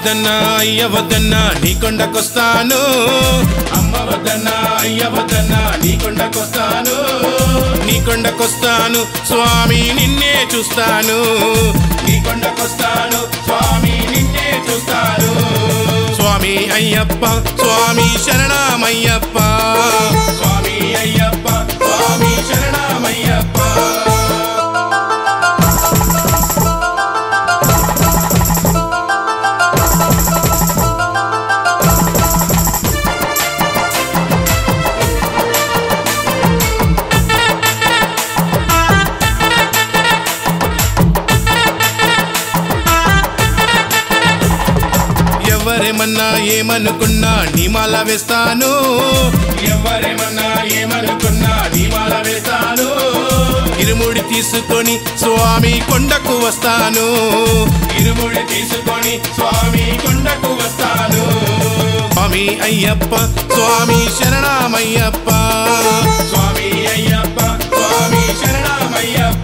వద్దన్నా అయ్య వద్దన్నా నీ కొండకొస్తాను అమ్మ వద్దన్నా అయ్య వద్దన్నా నీ కొండకొస్తాను నీ కొండకొస్తాను స్వామి నిన్నే చూస్తాను నీ కొండకొస్తాను స్వామి నిన్నే చూస్తాను స్వామి అయ్యప్ప స్వామి శరణమయ్యప్ప స్వామి అయ్యప్ప స్వామి శరణమయ్యప్ప ఎవరేమన్నా ఏమనుకున్నా నీమాల వేస్తాను ఎవరేమన్నా ఏమనుకున్నా నీమాల వేస్తాను ఇరుముడి తీసుకొని స్వామి కొండకు వస్తాను ఇరుముడి తీసుకొని స్వామి కొండకు వస్తాను స్వామి అయ్యప్ప స్వామి శరణమయ్యప్ప స్వామి అయ్యప్ప స్వామి శరణమయ్యప్ప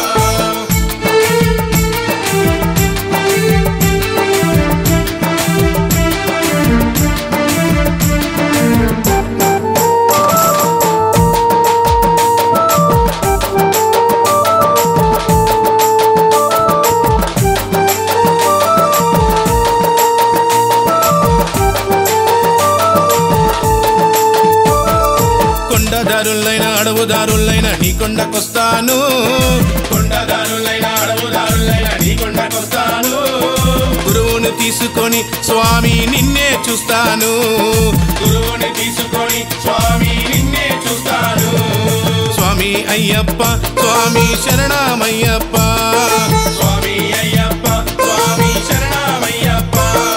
కొండదారులైన అడవుదారులైన నీ కొండకొస్తాను కొండదారులైన అడవుదారులైన నీ కొండకొస్తాను గురువుని తీసుకొని స్వామి నిన్నే చూస్తాను గురువుని తీసుకొని స్వామి నిన్నే చూస్తాను స్వామి అయ్యప్ప స్వామి శరణమయ్యప్ప స్వామి అయ్యప్ప స్వామి శరణమయ్యప్ప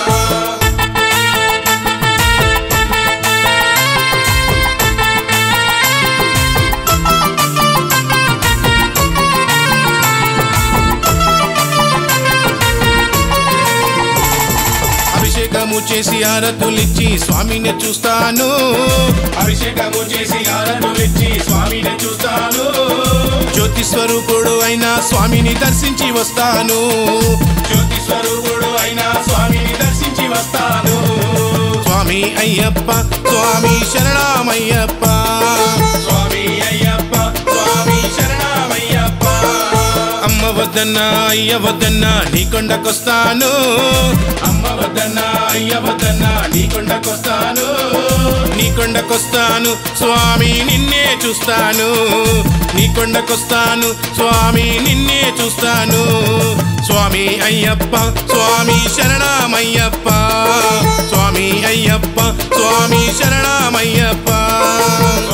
అభిషేకము చేసి ఆరతులిచ్చి స్వామిని చూస్తాను అభిషేకము చేసి ఆరతులిచ్చి స్వామిని చూస్తాను జ్యోతి స్వరూపుడు అయిన స్వామిని దర్శించి వస్తాను జ్యోతి స్వరూపుడు అయిన స్వామిని దర్శించి వస్తాను స్వామి అయ్యప్ప స్వామి శరణమయ్యప్ప స్వామి అయ్యప్ప స్వామి శరణమయ్యప్ప అమ్మ వద్దన్నా అయ్య వద్దన్నా నీ కొండకొస్తాను అమ్మ వద్దన్నా అయ్య వద్దన్నా నీ కొండకొస్తాను నీ కొండకొస్తాను స్వామి నిన్నే చూస్తాను నీ కొండకొస్తాను స్వామి నిన్నే చూస్తాను స్వామి అయ్యప్ప స్వామి శరణమయ్యప్ప స్వామి అయ్యప్ప స్వామి శరణమయ్యప్ప